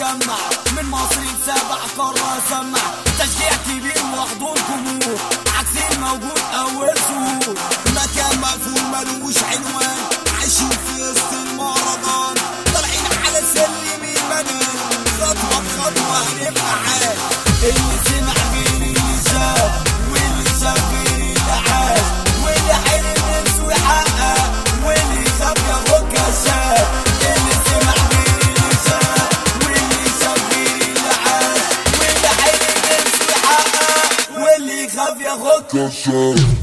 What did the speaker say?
مسمع من مصر لسبع قارة سمع تشجيع كبير وحضور جمهور عكس الموجود اول ظهور مكان مقفول ملوش عنوان عايشين في وسط المهرجان طالعين على سلم المنام خطوة بخطوة هنبقى عاد اللي سمع غير اللي شاف واللي شاف غير اللي عاش واللي حلم نفسه يحقق واللي خاف ياخد كشاف اللي سمع غير اللي شاف واللي شاف غير اللي عاش واللي حلم نفسه يحقق واللي خاف ياخد كشاف